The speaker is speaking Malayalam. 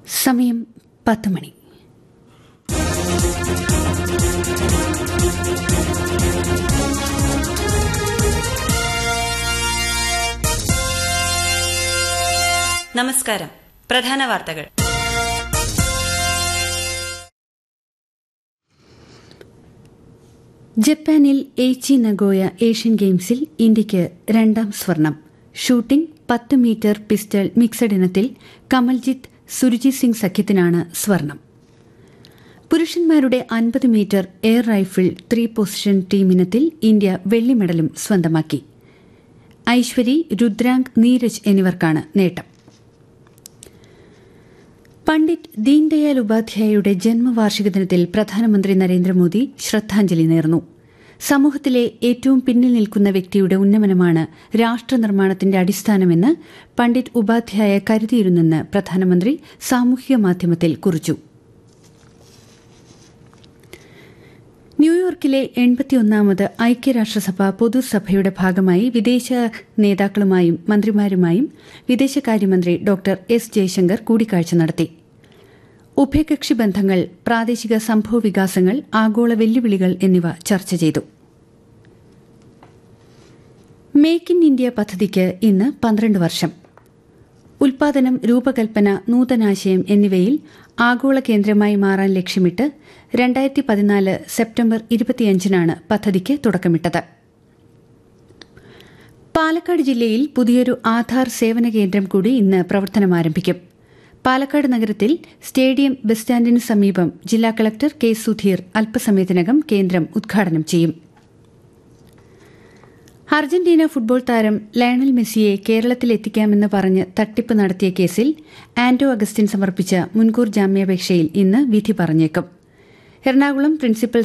സമയം പത്ത് മണി നമസ്കാരം പ്രധാന വാർത്തകൾ ജപ്പാനിൽ എയ്ച്ചി നഗോയ ഏഷ്യൻ ഗെയിംസിൽ ഇന്ത്യയ്ക്ക് രണ്ടാം സ്വർണം ഷൂട്ടിംഗ് പത്ത് മീറ്റർ പിസ്റ്റൾ മിക്സഡ് ഇനത്തിൽ കമൽജിത്ത് സുരുജിത് സിംഗ് സഖ്യത്തിനാണ് സ്വർണം പുരുഷന്മാരുടെ അൻപത് metre air rifle three position ടീമിനത്തിൽ ഇന്ത്യ വെള്ളി മെഡലും സ്വന്തമാക്കി ഐശ്വരി രുദ്രാങ്ക് നീരജ് എന്നിവർക്കാണ് നേട്ടം പണ്ഡിറ്റ് ദീൻദയാൽ ഉപാധ്യായയുടെ ജന്മവാർഷിക ദിനത്തിൽ പ്രധാനമന്ത്രി നരേന്ദ്രമോദി ശ്രദ്ധാഞ്ജലി നേർന്നു സമൂഹത്തിലെ ഏറ്റവും പിന്നിൽ നിൽക്കുന്ന വ്യക്തിയുടെ ഉന്നമനമാണ് രാഷ്ട്രനിർമ്മാണത്തിന്റെ അടിസ്ഥാനമെന്ന് പണ്ഡിറ്റ് ഉപാധ്യായ കരുതിയിരുന്നെന്ന് പ്രധാനമന്ത്രി സാമൂഹിക മാധ്യമത്തിൽ കുറിച്ചു ന്യൂയോർക്കിലെ എൺപത്തിയൊന്നാമത് ഐക്യരാഷ്ട്രസഭ പൊതുസഭയുടെ ഭാഗമായി വിദേശ നേതാക്കളുമായും മന്ത്രിമാരുമായും വിദേശകാര്യമന്ത്രി ഡോക്ടർ എസ് ജയശങ്കർ കൂടിക്കാഴ്ച നടത്തി ഉഭയകക്ഷി ബന്ധങ്ങൾ പ്രാദേശിക സംഭവ വികാസങ്ങൾ ആഗോള വെല്ലുവിളികൾ എന്നിവ ചർച്ച ചെയ്തു മേക്ക് ഇൻ ഇന്ത്യ പദ്ധതിക്ക് ഇന്ന് പന്ത്രണ്ട് വർഷം ഉൽപാദനം രൂപകൽപ്പന നൂതനാശയം എന്നിവയിൽ ആഗോള കേന്ദ്രമായി മാറാൻ ലക്ഷ്യമിട്ട് രണ്ടായിരത്തി പതിനാല് സെപ്റ്റംബർ ഇരുപത്തിയഞ്ചിനാണ് പദ്ധതിക്ക് തുടക്കമിട്ടത് പാലക്കാട് ജില്ലയിൽ പുതിയൊരു ആധാർ സേവന കേന്ദ്രം കൂടി ഇന്ന് പ്രവർത്തനം ആരംഭിക്കും പാലക്കാട് നഗരത്തിൽ സ്റ്റേഡിയം ബസ് സ്റ്റാൻഡിന് സമീപം ജില്ലാ കളക്ടർ കെ സുധീർ അല്പസമയത്തിനകം കേന്ദ്രം ഉദ്ഘാടനം ചെയ്യും അർജന്റീന ഫുട്ബോൾ താരം ലയണൽ മെസ്സിയെ കേരളത്തിലെത്തിക്കാമെന്ന് പറഞ്ഞ് തട്ടിപ്പ് നടത്തിയ കേസിൽ ആന്റോ അഗസ്റ്റിൻ സമർപ്പിച്ച മുൻകൂർ ജാമ്യാപേക്ഷയിൽ ഇന്ന് വിധി പറഞ്ഞേക്കും എറണാകുളം പ്രിൻസിപ്പൽ